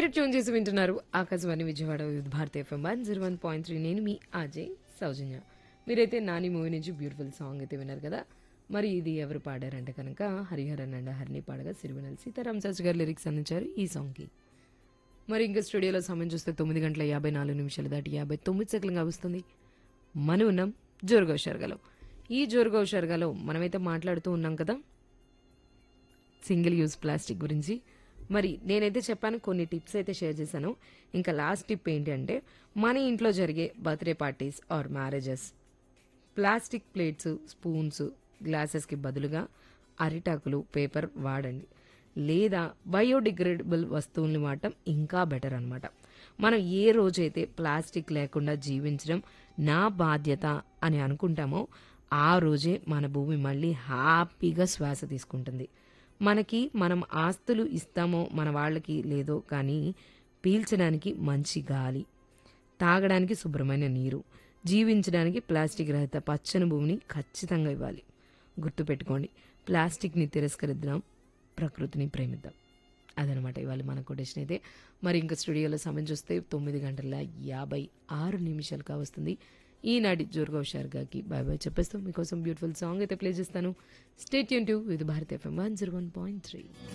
tune చేసి వింటున్నారు Akashvani Vijayawada Vividh Bharati FM one zero one point three నేను మీ అజయ్ సౌజన్య మీరైతే నాని మూవీ నుంచి బ్యూటిఫుల్ సాంగ్ అయితే విన్నారు కదా మరి ఇది ఎవరు పాడారంటే కనుక హరిహరన్ అండ్ హరిని పాడగా సిరివెనల్ సీతారాం శాస్త్రి గారు లిరిక్స్ అందించారు ఈ సాంగ్కి మరి ఇంకా స్టూడియోలో సమయం చూస్తే తొమ్మిది గంటల యాభై నాలుగు నిమిషాలు దాటి యాభై తొమ్మిది సెకండ్గా వస్తుంది మనం ఉన్నాం జోరుగా షర్గాలో ఈ జోరుగా షర్గాలో మనమైతే మాట్లాడుతూ ఉన్నాం కదా సింగిల్ యూజ్ ప్లాస్టిక్ గురించి మరి నేనైతే చెప్పాను కొన్ని టిప్స్ అయితే షేర్ చేశాను ఇంకా లాస్ట్ టిప్ ఏంటి అంటే మన ఇంట్లో జరిగే birthday parties or marriages plastic plates spoons గ్లాసెస్కి బదులుగా అరిటాకులు పేపర్ వాడండి లేదా బయోడిగ్రేడబుల్ వస్తువుల్ని వాడటం ఇంకా బెటర్ అనమాట మనం ఏ రోజైతే ప్లాస్టిక్ లేకుండా జీవించడం నా బాధ్యత అని అనుకుంటామో ఆ రోజే మన భూమి మళ్ళీ హ్యాపీగా శ్వాస తీసుకుంటుంది మనకి మనం ఆస్తులు ఇస్తామో మన వాళ్ళకి లేదో కానీ పీల్చడానికి మంచి గాలి తాగడానికి శుభ్రమైన నీరు జీవించడానికి ప్లాస్టిక్ రహిత పచ్చని భూమిని ఖచ్చితంగా ఇవ్వాలి గుర్తుపెట్టుకోండి ప్లాస్టిక్ని తిరస్కరిద్దాం ప్రకృతిని ప్రేమిద్దాం అదనమాట ఇవాళ మన కొటేషన్ అయితే మరి ఇంకా స్టూడియోలో సమయం చూస్తే తొమ్మిది గంటల యాభై ఆరు నిమిషాలుగా వస్తుంది ఈనాటి జోరుగా హుషారుగాకి బాయ్ బాయ్ చెప్పేస్తూ మీకోసం బ్యూటిఫుల్ సాంగ్ అయితే ప్లే చేస్తాను స్టేట్ యూన్ to with Bharat FM one zero one point three